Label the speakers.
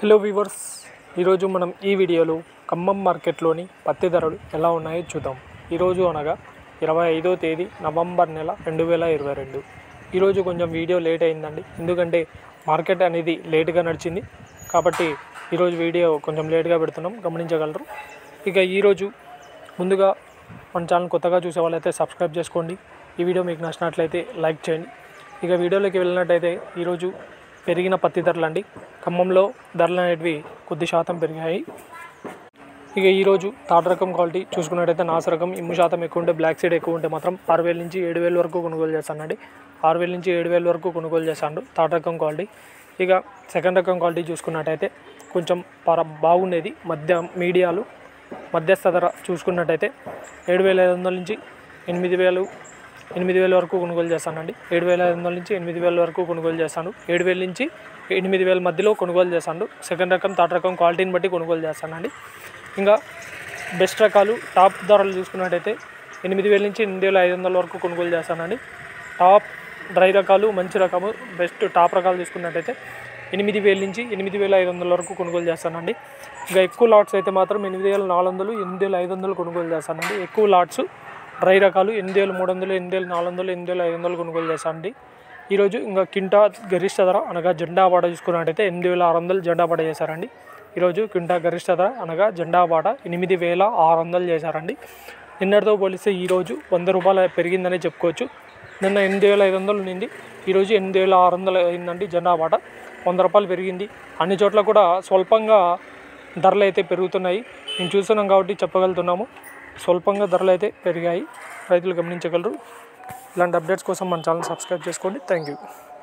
Speaker 1: hello weavers ఈరోజు మనం ఈ వీడియోలో ఖమ్మం మార్కెట్లోని పత్తి ధరలు ఎలా ఉన్నాయో చూద్దాం ఈరోజు అనగా ఇరవై ఐదో తేదీ నవంబర్ నెల రెండు వేల ఇరవై రెండు ఈరోజు కొంచెం వీడియో లేట్ అయిందండి ఎందుకంటే మార్కెట్ అనేది లేట్గా నడిచింది కాబట్టి ఈరోజు వీడియో కొంచెం లేట్గా పెడుతున్నాం గమనించగలరు ఇక ఈరోజు ముందుగా మన ఛానల్ కొత్తగా చూసే వాళ్ళైతే సబ్స్క్రైబ్ చేసుకోండి ఈ వీడియో మీకు నచ్చినట్లయితే లైక్ చేయండి ఇక వీడియోలోకి వెళ్ళినట్టయితే ఈరోజు పెరిగిన పత్తి ధరలు అండి ఖమ్మంలో ధరలు అనేటివి కొద్ది శాతం పెరిగాయి ఇక ఈరోజు థర్డ్ రకం క్వాలిటీ చూసుకున్నట్టయితే నాసు రకం ఇమ్ము శాతం ఎక్కువ ఉంటే బ్లాక్ సీడ్ ఎక్కువ ఉంటే మాత్రం ఆరు వేల నుంచి ఏడు వేల వరకు కొనుగోలు చేస్తానండి ఆరు వేల నుంచి ఏడు వేల వరకు కొనుగోలు చేస్తాను థర్డ్ రకం క్వాలిటీ ఇక సెకండ్ రకం క్వాలిటీ చూసుకున్నట్టయితే కొంచెం పర బాగుండేది మధ్య మీడియాలు మధ్యస్థ ధర చూసుకున్నట్టయితే ఏడు వేల ఐదు వందల నుంచి ఎనిమిది వేలు ఎనిమిది వేల వరకు కొనుగోలు చేస్తానండి ఏడు వేల ఐదు వందల నుంచి ఎనిమిది వేల వరకు కొనుగోలు చేస్తాను ఏడు వేల నుంచి ఎనిమిది వేల మధ్యలో కొనుగోలు చేస్తాను సెకండ్ రకం థర్డ్ రకం క్వాలిటీని బట్టి కొనుగోలు చేస్తానండి ఇంకా బెస్ట్ రకాలు టాప్ ధరలు చూసుకున్నట్టయితే ఎనిమిది వేల నుంచి ఎనిమిది వేల ఐదు వందల వరకు కొనుగోలు చేస్తానండి టాప్ డ్రై రకాలు మంచి రకము బెస్ట్ టాప్ రకాలు తీసుకున్నట్టయితే ఎనిమిది వేల నుంచి ఎనిమిది వేల ఐదు వందల వరకు కొనుగోలు చేస్తానండి ఇంకా ఎక్కువ లాట్స్ అయితే మాత్రం ఎనిమిది వేల నాలుగు వందలు ఎనిమిది వేల ఐదు వందలు కొనుగోలు చేస్తానండి ఎక్కువ లాట్స్ డ్రై రకాలు ఎనిమిది వేల మూడు వందలు ఎనిమిది వేల నాలుగు వందలు ఎనిమిది వేల ఐదు వందలు కొనుగోలు చేస్తానండి ఈరోజు ఇంకా కింటా గరిష్ట ధర అనగా జెండా బాట చూసుకున్నట్టయితే ఎనిమిది వేల ఆరు వందలు జెండా బాట చేశారండి ఈరోజు క్వింటా గరిష్ట ధర అనగా జెండా బాట ఎనిమిది వేల ఆరు వందలు చేశారండి నిన్నటితో పోలిస్తే ఈరోజు వంద రూపాయలు పెరిగిందని చెప్పుకోవచ్చు నిన్న ఎనిమిది వేల ఐదు వందలు ఉన్నింది ఈరోజు ఎనిమిది వేల ఆరు వందలు అయిందండి జెండా బాట వంద రూపాయలు పెరిగింది అన్ని చోట్ల కూడా స్వల్పంగా ధరలు అయితే పెరుగుతున్నాయి మేము చూస్తున్నాం కాబట్టి చెప్పగలుగుతున్నాము స్వల్పంగా ధరలు అయితే పెరిగాయి రైతులు గమనించగలరు ఇలాంటి అప్డేట్స్ కోసం మన ఛానల్ సబ్స్క్రైబ్ చేసుకోండి థ్యాంక్ యూ